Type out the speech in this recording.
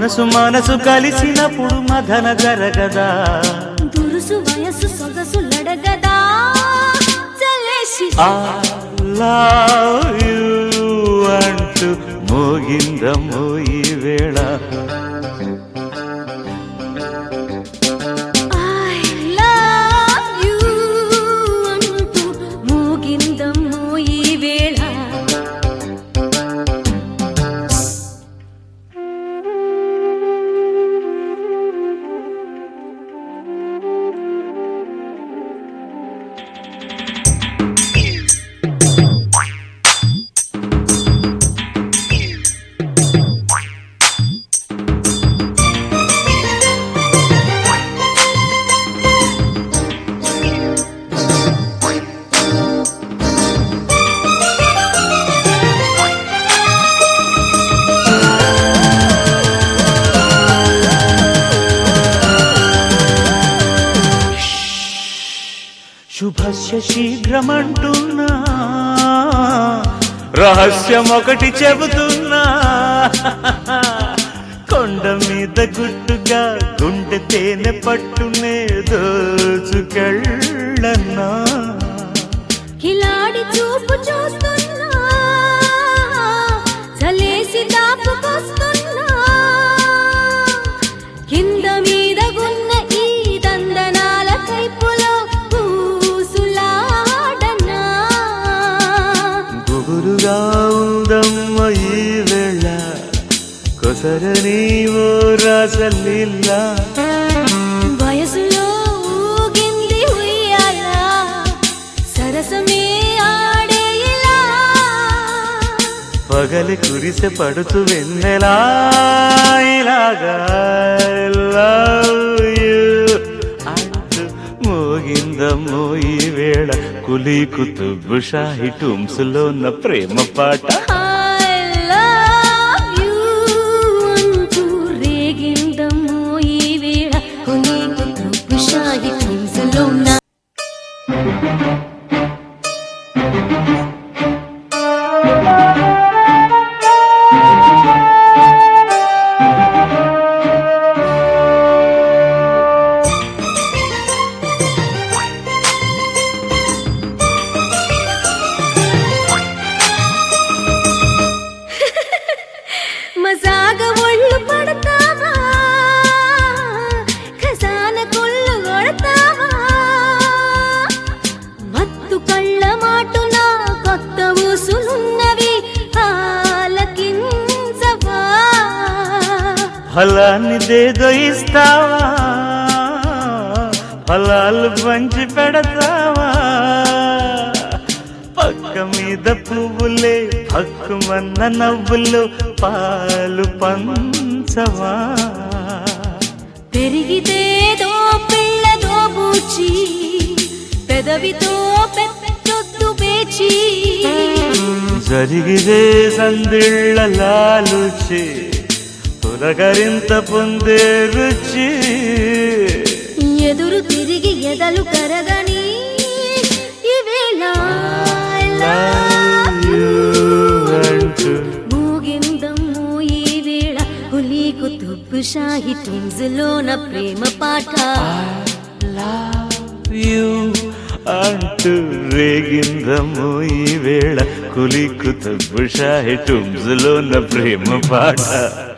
మనసు మనసు కలిసినప్పుడు మదన జరగదా దురుసు వయసు సొగసు లడగదా చలేసి I love you అంటూ మోగిందమ్మో ఈ వేళ ఐ లవ్ యు అంటూ మోగిందమ్మో ఈ వేళ శుభస్య శీఘ్రమంటున్నా రహస్యం ఒకటి చెబుతున్నా కొండ మీద గుట్టుగా గుండె తేనె పట్టునే దోచుకెళ్ళన్నా కిలాడి చూపు చూస్తున్నా చలేసి దాపుకొస్తున్నా కింద మీద గున్న ఈ దందనాల కైపులో పూసులాడనా గుబురుగా ఉందమ్మ ఈ వేళ కొసర నీవో రాసలీలా వయసులో ఊగింది ఉయ్యాల సరసమే ఆడే ఇలా పగలి కురిసె పడుతు వెన్నెలా ఇలాగా love you అంటూ మోగిందమ్మో ఈ వేళ కులీ కుతుబు షాహి టూమ్స్లో ఉన్న ప్రేమ పాట I love you అంటూ రేగిందమ్మో ఈ వేళ కొలీకు తప్పు షాహి హింసలో నా మజాగ ఒళ్ళు పడతావా ఖజాన కొళ్ళు కొడతావా మత్తు కళ్ళ మాటున కొత్త ఊసులున్నవి ఆలకించవా ఫలాన్ని దేదో ఇస్తావా ఫలాలు పంచి పెడతావా పక్క మీద పువ్వులే పక్కుమన్న నవ్వులు పాలు పంచవా పెరిగితేదో పిల్లదో బూచి పెదవితో పెట్టొద్దు పేచి జరిగిదే సందిళ్ళ లాలుచి పులకరింత పొందే రుచి ఎదురు తిరిగి ఎదలు కరగని ఈవేళ I love you అంటూ మూగిందమ్ము ఈ వేళ హులీకు తుబ్బు షాహి లోన ప్రేమ పాట యు అంటూ రేగిందము ఈ వేళ కులికు తబ్బు షాహి టుమ్స్లో ప్రేమ పాట